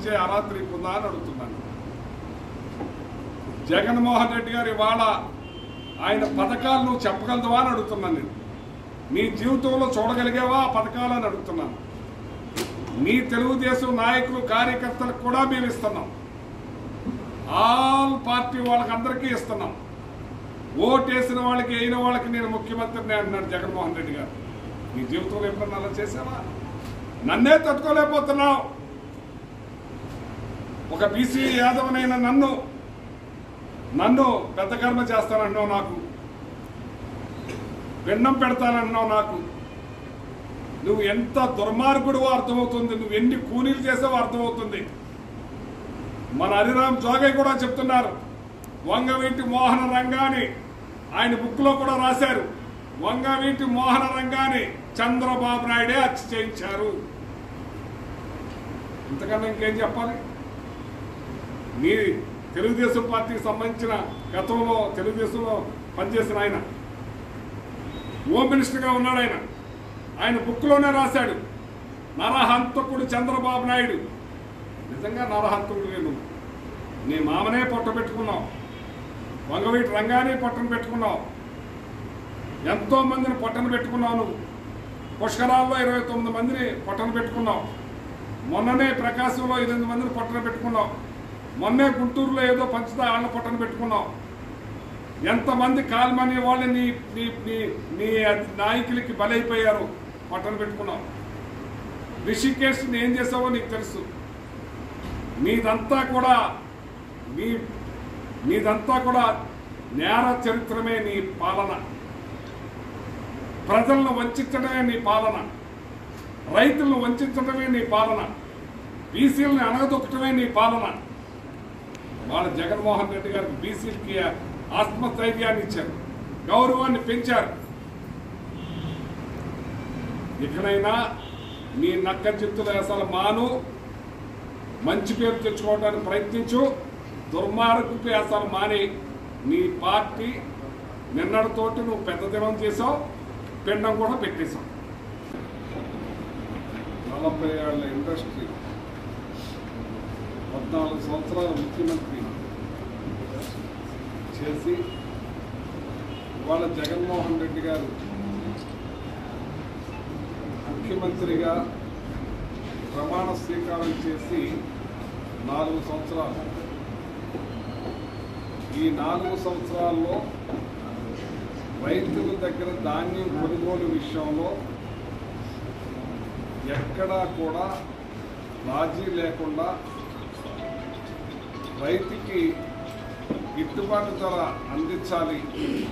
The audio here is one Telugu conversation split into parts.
ఇచ్చే అర్హత నీకుందా అని అడుగుతున్నాను జగన్మోహన్ రెడ్డి గారు ఇవాళ ఆయన పథకాలు నువ్వు చెప్పగలదువా అని అడుగుతున్నాను నేను నీ జీవితంలో చూడగలిగావా ఆ పథకాలని అడుగుతున్నాను నీ తెలుగుదేశం నాయకులు కార్యకర్తలకు కూడా మేము ఇస్తున్నాం ఆల్ పార్టీ వాళ్ళకి అందరికీ ఇస్తున్నాం ఓటేసిన వాళ్ళకి అయిన వాళ్ళకి నేను ముఖ్యమంత్రిని అంటున్నాడు జగన్మోహన్ రెడ్డి గారు నీ జీవితంలో ఎప్పుడన్నా అలా చేసావా నన్నే తట్టుకోలేకపోతున్నావు ఒక బీసీ యాదవనైన నన్ను నన్ను పెద్ద కర్మ చేస్తానంటున్నావు నాకు పిండం పెడతానంటున్నావు నాకు నువ్వు ఎంత దుర్మార్గుడు అర్థమవుతుంది నువ్వు ఎన్ని కూలీలు చేసావో అర్థమవుతుంది మన హరిరామ్ జోగయ్య కూడా చెప్తున్నారు వంగవీటి మోహన రంగాని ఆయన బుక్లో కూడా రాశారు వంగవీటి మోహన రంగాని చంద్రబాబు నాయుడే హత్య చేయించారు ఇంతకన్నా ఇంకేం చెప్పాలి మీ తెలుగుదేశం పార్టీకి సంబంధించిన గతంలో తెలుగుదేశంలో పనిచేసిన ఆయన హోమ్ మినిస్టర్గా ఉన్నాడు ఆయన ఆయన బుక్లోనే రాశాడు నరహంతకుడు చంద్రబాబు నాయుడు నిజంగా నరహంతకుడు నేను నీ మామనే పొట్ట పెట్టుకున్నావు వంగవీటి రంగానే పొట్టను పెట్టుకున్నావు ఎంతో మందిని పొట్టను పెట్టుకున్నావు నువ్వు పుష్కరాల్లో ఇరవై తొమ్మిది మందిని పొట్టను పెట్టుకున్నావు మొన్ననే ప్రకాశంలో ఎనిమిది మందిని పొట్టన పెట్టుకున్నావు మొన్నే గుంటూరులో ఏదో పంచుతా వాళ్ళ పొట్టన పెట్టుకున్నావు ఎంతమంది కాల్మని వాళ్ళు నీ నీ నీ నీ నాయకులకి బలైపోయారు పట్టణ పెట్టుకున్నావు రిషికేష్ ఏం చేసావో నీకు తెలుసు నీదంతా కూడా నీ నీదంతా కూడా నేర చరిత్రమే నీ పాలన ప్రజలను వంచడమే నీ పాలన రైతులను వంచడమే నీ పాలన బీసీలను అణగదొక్కటమే నీ పాలన వాళ్ళ జగన్మోహన్ రెడ్డి గారికి బీసీలకి ఆత్మస్థైర్యాన్ని ఇచ్చారు గౌరవాన్ని పెంచారు ఇకనైనా నీ నక్క చిత్తుల అసలు మాను మంచి పేరు తెచ్చుకోవడానికి ప్రయత్నించు దుర్మార్గపు అసలు మాని నీ పార్టీ నిన్నటితోటి నువ్వు పెద్ద దినం చేసావు పిండం కూడా పెట్టేశావు నలభై ఏళ్ళ ఇండస్ట్రీ పద్నాలుగు సంవత్సరాల ముఖ్యమంత్రి చేసి ఇవాళ జగన్మోహన్ రెడ్డి గారు ముఖ్యమంత్రిగా ప్రమాణ స్వీకారం చేసి నాలుగు సంవత్సరాలు ఈ నాలుగు సంవత్సరాల్లో రైతుల దగ్గర ధాన్యం కొనుగోలు విషయంలో ఎక్కడా కూడా రాజీ లేకుండా రైతుకి గిట్టుబాటు ధర అందించాలి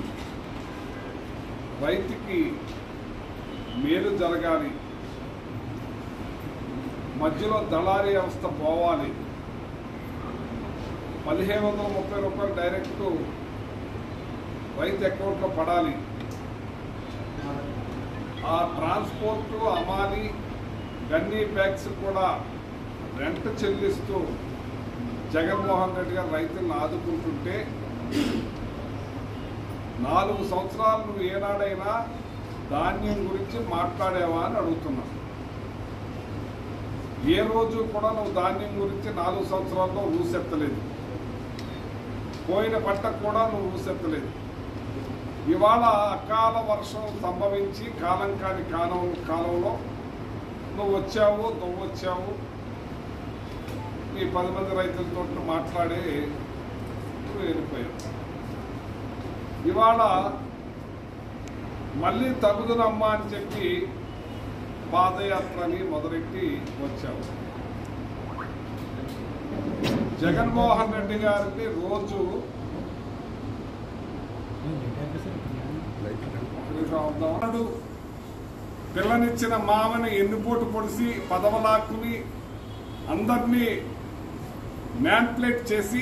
రైతుకి మేలు జరగాలి మధ్యలో దళారీ వ్యవస్థ పోవాలి పదిహేను వందల ముప్పై రూపాయలు డైరెక్ట్ రైతు అకౌంట్లో పడాలి ఆ ట్రాన్స్పోర్ట్ అమాలి గన్నీ బ్యాగ్స్ కూడా రెంట్ చెల్లిస్తూ జగన్మోహన్ రెడ్డి గారు రైతులను ఆదుకుంటుంటే నాలుగు సంవత్సరాలు నువ్వు ఏనాడైనా ధాన్యం గురించి మాట్లాడావా అని అడుగుతున్నా ఏ రోజు కూడా నువ్వు ధాన్యం గురించి నాలుగు సంవత్సరాల్లో ఊసెత్తలేదు పోయిన పంటకు కూడా నువ్వు ఊసెత్తలేదు ఇవాళ అకాల వర్షం సంభవించి కాలం కాని కాలం కాలంలో నువ్వు వచ్చావు నువ్వు వచ్చావు నీ పది మంది రైతులతో మాట్లాడి నువ్వు వెళ్ళిపోయావు ఇవాళ మళ్ళీ తగుదనమ్మా అని చెప్పి పాదయాత్రని మొదలెట్టి వచ్చావు జగన్మోహన్ రెడ్డి గారిని రోజు వాడు పిల్లనిచ్చిన మామని ఎన్నుపోటు పొడిసి పదవలాక్కుని అందరినీ మ్యాన్ప్లేట్ చేసి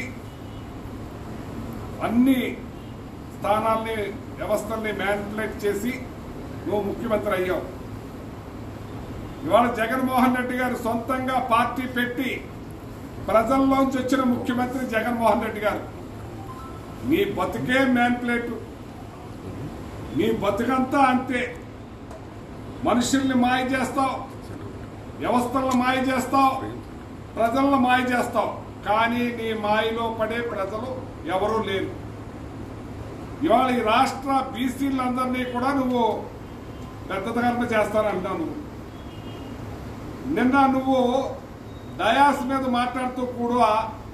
అన్ని స్థానాల్ని వ్యవస్థల్ని మ్యాన్ప్లేట్ చేసి నువ్వు ముఖ్యమంత్రి అయ్యావు ఇవాళ జగన్మోహన్ రెడ్డి గారు సొంతంగా పార్టీ పెట్టి ప్రజల్లోంచి వచ్చిన ముఖ్యమంత్రి జగన్మోహన్ రెడ్డి గారు నీ బతుకే మ్యాన్ప్లేట్ నీ బతుకంతా అంతే మనుషుల్ని మాయ చేస్తావు వ్యవస్థలను మాయ చేస్తావు ప్రజలను మాయ చేస్తావు కానీ నీ మాయలో పడే ప్రజలు ఎవరూ లేరు ఇవాళ ఈ రాష్ట్ర బీసీలందరినీ కూడా నువ్వు పెద్దతగరణ చేస్తానంటావు నువ్వు నిన్న నువ్వు డయాస్ మీద మాట్లాడుతూ కూడా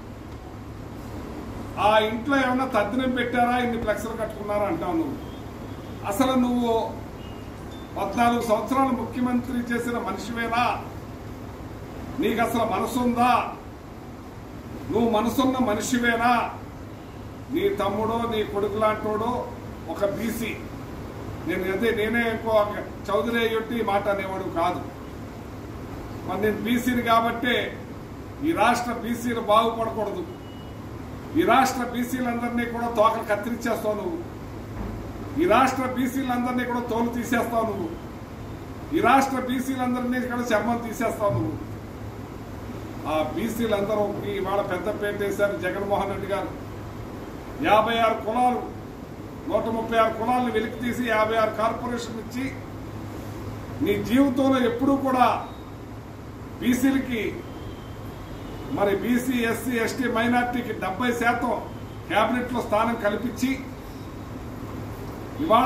ఆ ఇంట్లో ఏమన్నా తద్దినం పెట్టారా ఇన్ని ఫ్లెక్స్లు కట్టుకున్నారా అంటావు నువ్వు అసలు నువ్వు పద్నాలుగు సంవత్సరాలు ముఖ్యమంత్రి చేసిన మనిషివేనా నీకు అసలు మనసుందా నువ్వు మనసున్న మనిషివేనా నీ తమ్ముడో నీ కొడుకు లాంటోడో ఒక బీసీ నేను అదే నేనే ఇంకో చౌదరి అయ్యొట్టి ఈ మాట అనేవాడు కాదు మరి నేను బీసీని కాబట్టే ఈ రాష్ట్ర బీసీలు బాగుపడకూడదు ఈ రాష్ట్ర బీసీలందరినీ కూడా తోకలు కత్తిరించేస్తావు నువ్వు ఈ రాష్ట్ర బీసీలందరినీ కూడా తోలు తీసేస్తావు నువ్వు ఈ రాష్ట్ర బీసీలందరినీ కూడా చర్మం తీసేస్తావు నువ్వు ఆ బీసీలందరూ ఇవాళ పెద్ద పేట వేశారు జగన్మోహన్ రెడ్డి గారు యాభై ఆరు కులాలు నూట ముప్పై ఆరు కులాలను వెలికి తీసి యాభై ఆరు కార్పొరేషన్ ఇచ్చి నీ జీవితంలో ఎప్పుడూ కూడా బీసీలకి మరి బీసీ ఎస్సీ ఎస్టీ మైనార్టీకి డెబ్బై శాతం కేబినెట్లో స్థానం కల్పించి ఇవాళ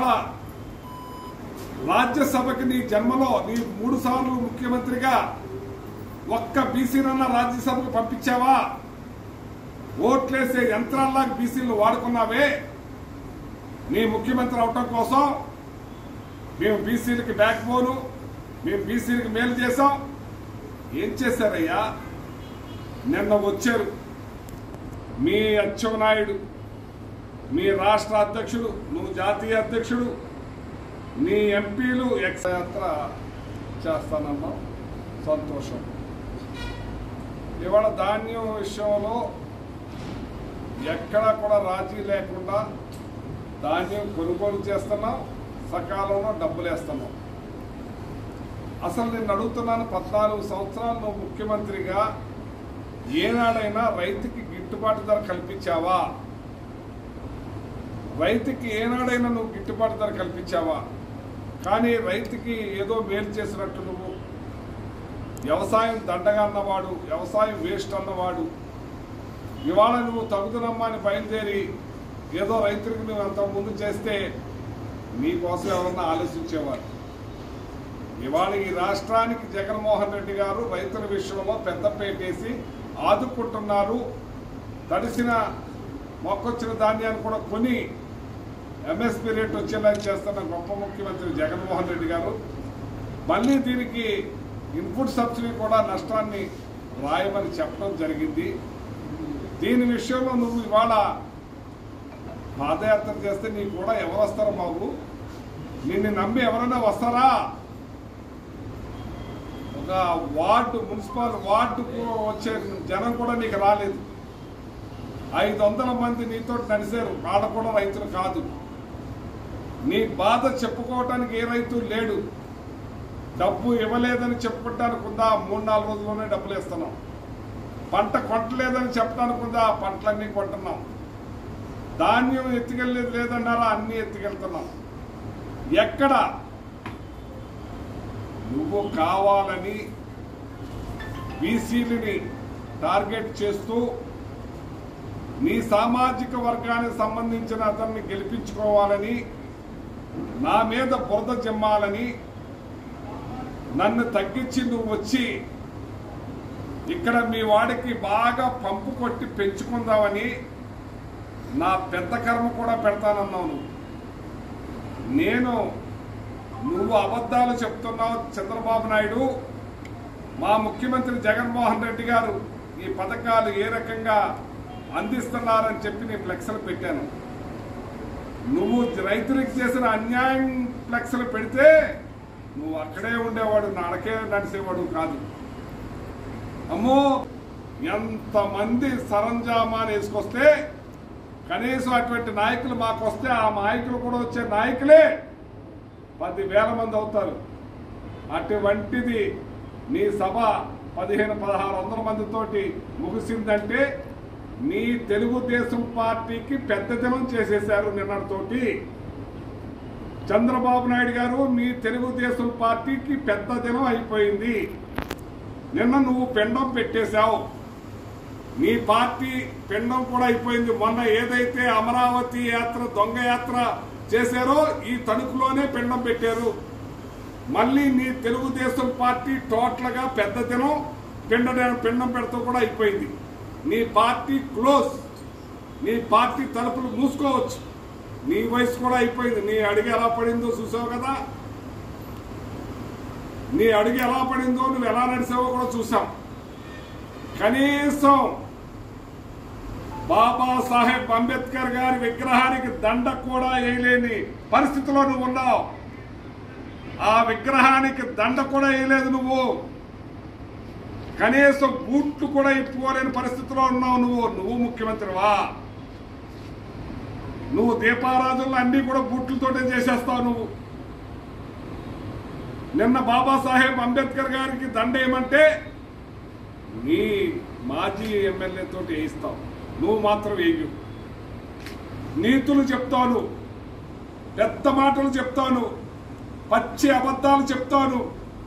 రాజ్యసభకి నీ జన్మలో నీ మూడు సార్లు ముఖ్యమంత్రిగా ఒక్క బీసీనన్నా రాజ్యసభకు పంపించావా ఓట్లేసే యంత్రాల్లాగా బీసీలు వాడుకున్నావే నీ ముఖ్యమంత్రి అవటం కోసం మేము బీసీలకి బ్యాక్ బోను మేము బీసీలకి మేలు చేశాం ఏం చేశారయ్యా నిన్న వచ్చారు మీ అచ్చెన్నాయుడు మీ రాష్ట్ర అధ్యక్షుడు నువ్వు జాతీయ అధ్యక్షుడు నీ ఎంపీలు ఎక్స్ యాత్ర చేస్తానన్నా సంతోషం ఇవాళ ధాన్యం విషయంలో ఎక్కడా కూడా రాజీ లేకుండా ధాన్యం కొనుగోలు చేస్తున్నాం సకాలంలో డబ్బులు వేస్తున్నాం అసలు నేను అడుగుతున్నాను పద్నాలుగు సంవత్సరాలు నువ్వు ముఖ్యమంత్రిగా ఏనాడైనా రైతుకి గిట్టుబాటు ధర కల్పించావా రైతుకి ఏనాడైనా నువ్వు గిట్టుబాటు ధర కల్పించావా కానీ రైతుకి ఏదో మేలు చేసినట్టు నువ్వు వ్యవసాయం దండగా అన్నవాడు వ్యవసాయం వేస్ట్ అన్నవాడు ఇవాళ నువ్వు తగుదనమ్మని బయలుదేరి ఏదో రైతులకు నువ్వు అంత ముందు చేస్తే నీకోసం ఎవరన్నా ఆలోచించేవారు ఇవాళ ఈ రాష్ట్రానికి జగన్మోహన్ రెడ్డి గారు రైతుల విషయంలో పెద్దపేటేసి ఆదుకుంటున్నారు తడిసిన మొక్కొచ్చిన ధాన్యాన్ని కూడా కొని ఎంఎస్పీ రేట్ వచ్చేలా చేస్తున్న గొప్ప ముఖ్యమంత్రి జగన్మోహన్ రెడ్డి గారు మళ్ళీ దీనికి ఇన్పుట్ సబ్సిడీ కూడా నష్టాన్ని రాయమని చెప్పడం జరిగింది దీని విషయంలో నువ్వు ఇవాళ పాదయాత్ర చేస్తే నీకు కూడా ఎవరు వస్తారో బాబు నిన్ను నమ్మి ఎవరైనా వస్తారా ఒక వార్డు మున్సిపల్ వార్డుకు వచ్చే జనం కూడా నీకు రాలేదు ఐదు వందల మంది నీతో నడిచారు వాళ్ళ కూడా రైతులు కాదు నీ బాధ చెప్పుకోవటానికి ఏ రైతు లేడు డబ్బు ఇవ్వలేదని చెప్పుకోవటానికి ఉందా మూడు నాలుగు రోజుల్లోనే డబ్బులు ఇస్తున్నాం పంట కొట్టలేదని చెప్పడానికి ఉందా ఆ పంటలన్నీ కొంటున్నాం ధాన్యం ఎత్తుకెళ్ళేది లేదన్నారా అన్ని ఎత్తుకెళ్తున్నాం ఎక్కడ నువ్వు కావాలని బీసీలని టార్గెట్ చేస్తూ నీ సామాజిక వర్గానికి సంబంధించిన అతన్ని గెలిపించుకోవాలని నా మీద బురద జమ్మాలని నన్ను తగ్గించి నువ్వు వచ్చి ఇక్కడ మీ వాడికి బాగా పంపు కొట్టి పెంచుకుందామని నా పెద్ద కర్మ కూడా పెడతానన్నావు నువ్వు నేను నువ్వు అబద్ధాలు చెప్తున్నావు చంద్రబాబు నాయుడు మా ముఖ్యమంత్రి జగన్మోహన్ రెడ్డి గారు ఈ పథకాలు ఏ రకంగా అందిస్తున్నారని చెప్పి నేను ఫ్లెక్స్లు పెట్టాను నువ్వు రైతులకు చేసిన అన్యాయం ఫ్లెక్స్లు పెడితే నువ్వు అక్కడే ఉండేవాడు నడకే నడిచేవాడు కాదు అమ్మో ఎంతమంది సరంజామాని వేసుకొస్తే కనీసం అటువంటి నాయకులు మాకు వస్తే ఆ నాయకులు కూడా వచ్చే నాయకులే పది వేల మంది అవుతారు అటువంటిది నీ సభ పదిహేను పదహారు వందల మందితోటి ముగిసిందంటే నీ తెలుగుదేశం పార్టీకి పెద్ద దినం చేసేశారు నిన్నటితోటి చంద్రబాబు నాయుడు గారు మీ తెలుగుదేశం పార్టీకి పెద్ద దినం అయిపోయింది నిన్న నువ్వు పిండం పెట్టేశావు నీ పార్టీ పిండం కూడా అయిపోయింది మొన్న ఏదైతే అమరావతి యాత్ర దొంగ యాత్ర చేశారో ఈ తణుకులోనే పిండం పెట్టారు మళ్ళీ నీ తెలుగుదేశం పార్టీ టోటల్ గా పెద్ద దినం పిండ పిండం పెడతా కూడా అయిపోయింది నీ పార్టీ క్లోజ్ నీ పార్టీ తలుపులు మూసుకోవచ్చు నీ వయసు కూడా అయిపోయింది నీ అడుగు ఎలా పడిందో చూసావు కదా నీ అడుగు ఎలా పడిందో నువ్వు ఎలా నడిచావో కూడా చూసాం కనీసం బాబాసాహెబ్ అంబేద్కర్ గారి విగ్రహానికి దండ కూడా వేయలేని పరిస్థితిలో నువ్వు ఉన్నావు ఆ విగ్రహానికి దండ కూడా వేయలేదు నువ్వు కనీసం బూట్లు కూడా ఇప్పుకోలేని పరిస్థితిలో ఉన్నావు నువ్వు నువ్వు ముఖ్యమంత్రివా నువ్వు దీపారాధనలు అన్ని కూడా బూట్లతోటే చేసేస్తావు నువ్వు నిన్న బాబాసాహెబ్ అంబేద్కర్ గారికి దండ ఏమంటే నీ మాజీ ఎమ్మెల్యే తోటి వేయిస్తావు నువ్వు మాత్రం వేయు నీతులు చెప్తాను పెద్ద మాటలు చెప్తాను పచ్చి అబద్ధాలు చెప్తాను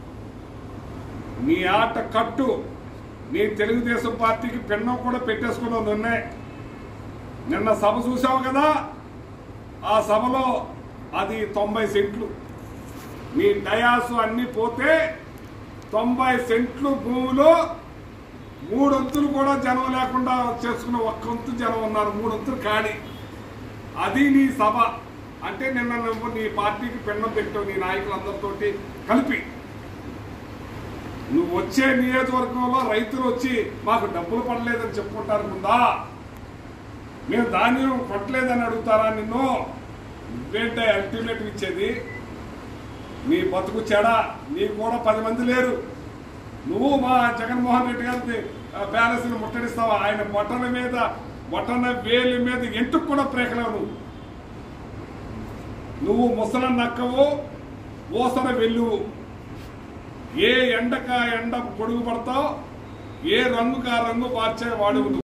నీ ఆట కట్టు నీ తెలుగుదేశం పార్టీకి పెన్నం కూడా పెట్టేసుకున్నావు నిన్నే నిన్న సభ చూసావు కదా ఆ సభలో అది తొంభై సెంట్లు నీ డయాసు అన్ని పోతే తొంభై సెంట్లు భూమిలో మూడొంతులు కూడా జనం లేకుండా చేసుకున్న ఒక్క వంతు జనం ఉన్నారు మూడొంతులు ఖాళీ అది నీ సభ అంటే నిన్న నువ్వు నీ పార్టీకి పిండం పెట్టావు నీ నాయకులందరితోటి కలిపి నువ్వు వచ్చే నియోజకవర్గంలో రైతులు వచ్చి మాకు డబ్బులు పడలేదని చెప్పుకుంటారు ముందా మేము ధాన్యం కొట్టలేదని అడుగుతారా నిన్ను నువ్వేంటే అల్టిమేట్ ఇచ్చేది నీ బతుకు చెడ నీకు కూడా పది మంది లేరు నువ్వు మా జగన్మోహన్ రెడ్డి గారిని బ్యాలెన్స్ ముట్టడిస్తావా ఆయన బొట్టన మీద బొట్టన వేలి మీద ఎంటుకు కూడా ప్రేకలేవు నువ్వు నువ్వు ముసల నక్కవు ఊసన వెల్లువు ఏ ఎండక ఎండ పొడుగు పడతావు ఏ రంగుకు ఆ రంగు మార్చే వాడువు నువ్వు